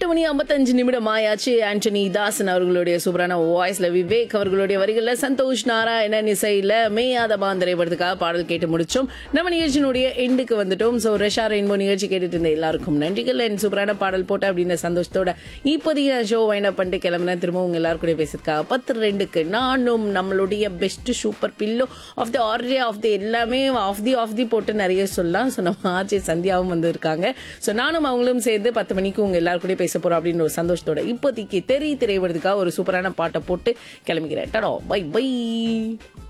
மணி ஐம்பத்தஞ்சு நிமிடம் ஆயாச்சு ஆண்டனி தாசன் அவர்களுடைய சூப்பரான வாய்ஸ்ல விவேக் அவர்களுடைய வரிகள்ல சந்தோஷ் நாராயணன் இசையில மேயாத பாந்தரை படத்துக்காக பாடல் கேட்டு முடிச்சோம் நம்ம நிகழ்ச்சியினுடைய எண்டுக்கு வந்துட்டோம் சோ ரெஷா ரெயின்போ நிகழ்ச்சி கேட்டுட்டு இருந்த எல்லாருக்கும் நன்றிகள் என் சூப்பரான பாடல் போட்ட அப்படின்ற சந்தோஷத்தோட இப்போதைய ஷோ வைண்ட் அப் பண்ணிட்டு கிளம்புனேன் திரும்ப உங்க எல்லாரும் கூட பேசுறதுக்காக பத்து ரெண்டுக்கு நானும் நம்மளுடைய best super pillow of the ஆர்டே ஆஃப் தி எல்லாமே ஆஃப் தி ஆஃப் தி போட்டு நிறைய சொல்லலாம் ஸோ நம்ம ஆர்ஜே சந்தியாவும் வந்திருக்காங்க ஸோ நானும் அவங்களும் சேர்ந்து பத்து மணிக்கு உங்க எல்லாரும் கூட பேச போறோம் அப்படின்னு ஒரு சந்தோஷத்தோட இப்போதைக்கு தெரி திரைவதுக்காக ஒரு சூப்பரான பாட்டை போட்டு கிளம்பிக்கிறேன் டடோ பை பை